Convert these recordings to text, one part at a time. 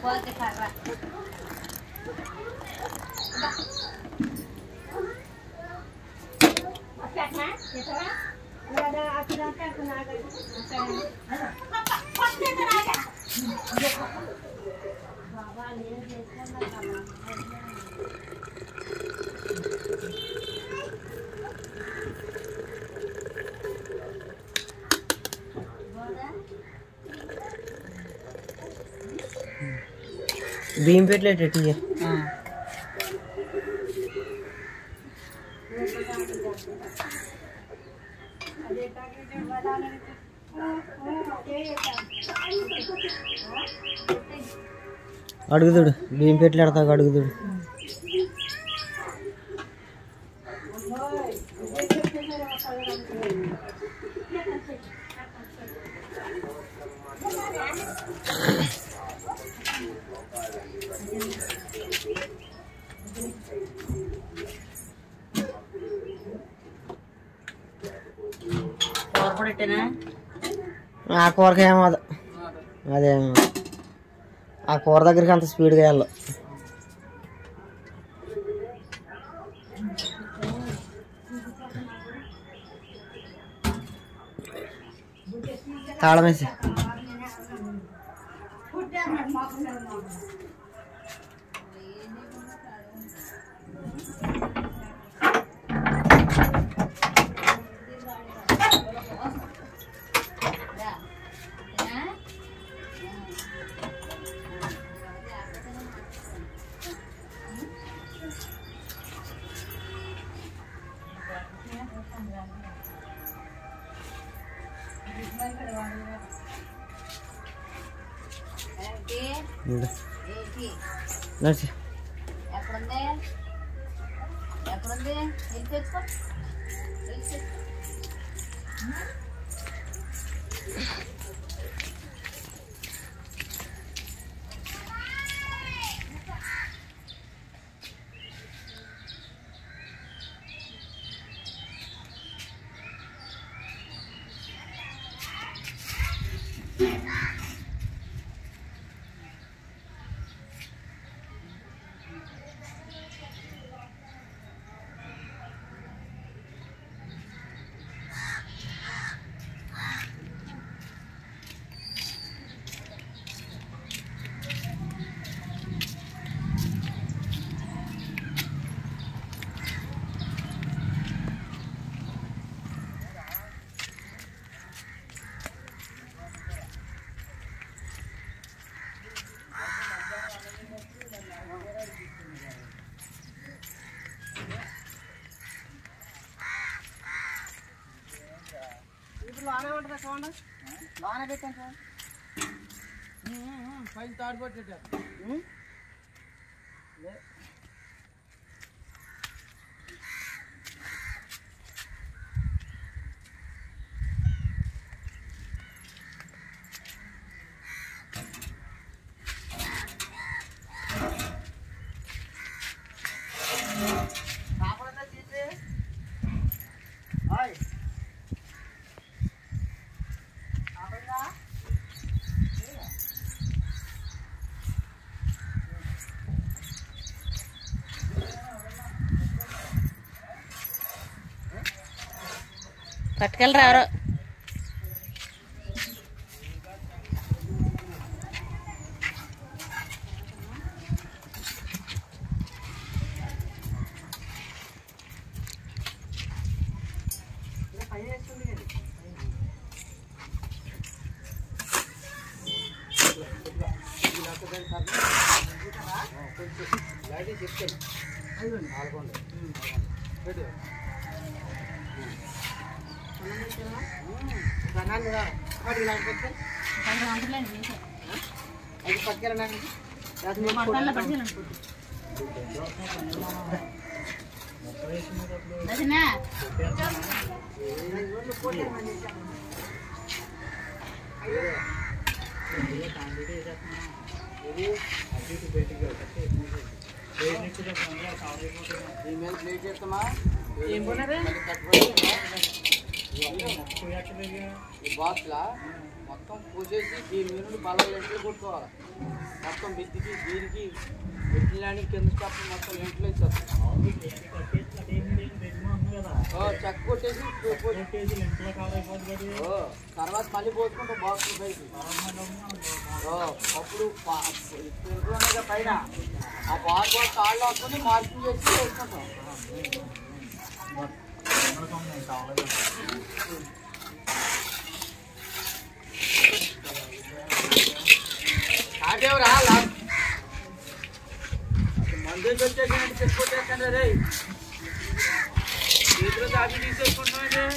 పోతే కర్ర బియ్యం పెట్టలేట టీ అడుగుదుడు బియ్యం పెట్టలేడతావు అడుగుదుడు కూర కూడా ఇట్టేనా ఆ కూరకి ఏమదు అదేమో ఆ కూర దగ్గరికి అంత స్పీడ్గా వెళ్ళవు తాళం వేసి ఏంటి ఉండు. ఏంటి నడిచి ఎక్కడుంది ఎక్కడుంది వెళ్ళి తెచ్చుకో వెళ్ళి తెచ్చుకో పట్టుకెళ్ళరా ఎవరో దర్శనా ఏం ఈ బాక్స్లా మొత్తం పూసేసి దీని మీద నుండి బలం లెంట్లు కొట్టుకోవాలి మొత్తం బిద్దికి దీనికి పెట్టిలానికి కింద స్టాప్ మొత్తం లెంట్లు ఇచ్చేస్తాం ఓ, చెక్క కొట్టేసి పో- పో- ఓ, తర్వాత మళ్ళీ పోసుకుంటాం బాక్స్ పైకి ఓ, అప్పుడు పా- తిరుగుతున్నాయిగా పైన ఆ బాక్స్ కాళ్ళు వస్తుంది మార్కింగ్ చేసి వేసుకుంటాం కాకేవరా లా- మందు వేసి వచ్చేసినట్టు చెక్ కొట్టేస్తాను రే చేతిలో తాగి తీసేసుకుంటున్నాడు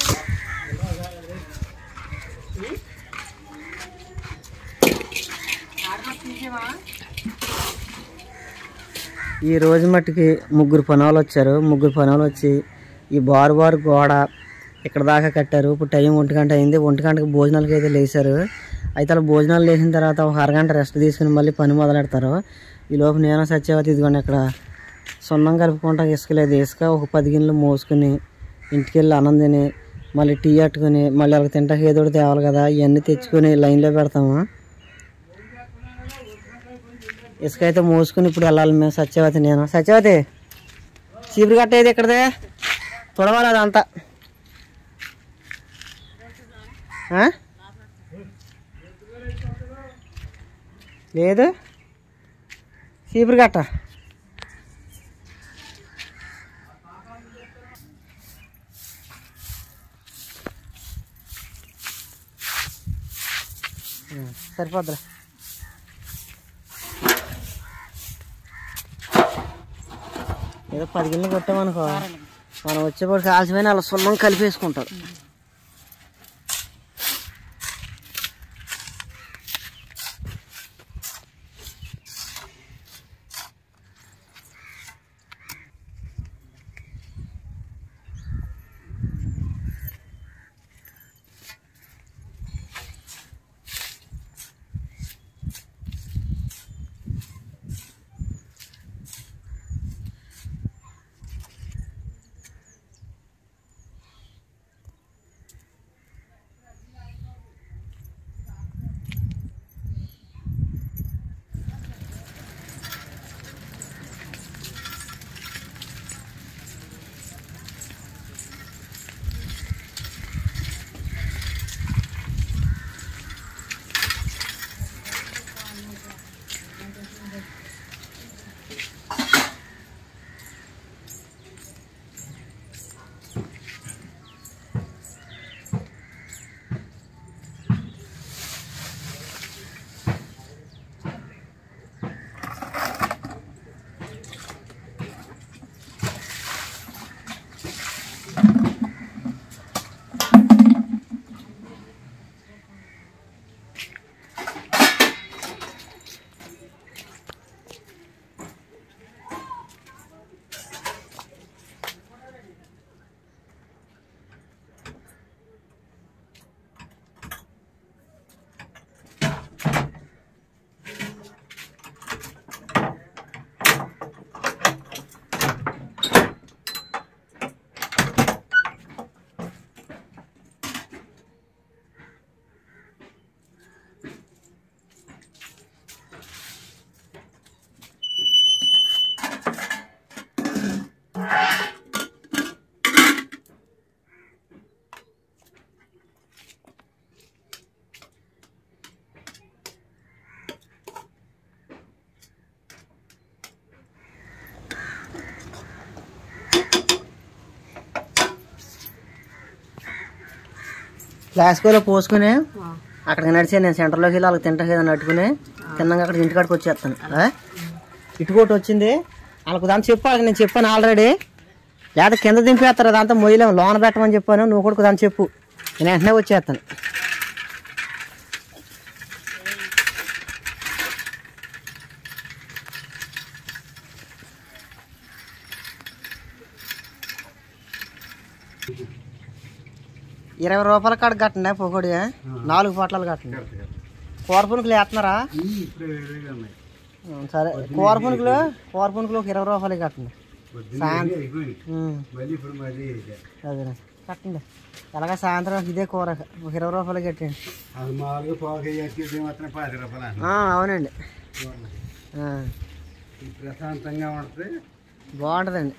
ఈ రోజు మట్టుకి ముగ్గురు పనులు వచ్చారు ముగ్గురు పనులు వచ్చి ఈ బారు బారు గోడ ఇక్కడ దాకా కట్టారు ఇప్పుడు టైం ఒంటి గంట అయింది ఒంటి గంటకి భోజనాలకి అయితే లేచారు అయితే అలా భోజనాలు లేచిన తర్వాత ఒక అరగంట రెస్ట్ తీసుకుని మళ్ళీ పని మొదలెడతారు ఈ లోపు నేను సత్యవతి ఇదిగోండి ఇక్కడ సున్నం కలుపుకుంటా ఇసుక లేదు ఇసుక ఒక పది గిన్నెలు మోసుకుని ఇంటికి వెళ్ళి అన్నం తిని మళ్ళీ టీ అట్టుకుని మళ్ళీ వాళ్ళకి తింటాకి ఏదో ఒకటి తేవాలి కదా ఇవన్నీ తెచ్చుకొని లైన్లో పెడతాము ఇసుక అయితే మోసుకుని ఇప్పుడు వెళ్ళాలి మేము సత్యవతి నేను సత్యవతి చీపురు కట్టేది ఇక్కడదే తొడవాలి అదంతా ఆ? లేదు చీపురు కట్ట ఆ, సరిపోద్దులే ఏదో పది గిన్నెలు కొట్టామనుకో మనం వచ్చేప్పుడు కాల్చిపోయిన అలా సున్నం కలిపేసుకుంటారు ఫ్లాస్కోలో పోసుకుని అక్కడికి నడిచి నేను సెంటర్లోకి వెళ్ళి వాళ్ళకి తింటాకి ఏదైనా అట్టుకుని తిన్నాక అక్కడ ఇంటికాడికి వచ్చేస్తాను ఆ? ఇటుకోటి వచ్చింది వాళ్ళకు దాన్ని చెప్పు వాళ్ళకి నేను చెప్పాను ఆల్రెడీ లేదా కింద దింపేస్తారు అదంతా మొయ్యలేము లోన పెట్టమని చెప్పాను నువ్వు కూడా దాన్ని చెప్పు నేను వెంటనే వచ్చేస్తాను ఇరవై రూపాయల కాడ కట్టండి పొగడి నాలుగు పొట్లాలు కట్టండి కూర పునుకులు వేస్తున్నారా ఆ, సరే కూర పునుకులు కూర పునుకులు ఒక ఇరవై రూపాయలు కట్టండి సాయంత్రం ఉం. అదేనా కట్టండి ఎలాగ సాయంత్రం ఇదే కూర ఒక ఇరవై రూపాయలు కట్టండి అది మామూలుగా పావు కేజీ కేజీ మాత్రం పది రూపాయలు అన్న ఆ, అవునండి ఆ, ఇది ప్రశాంతంగా ఉంటుంది బాగుంటుందండి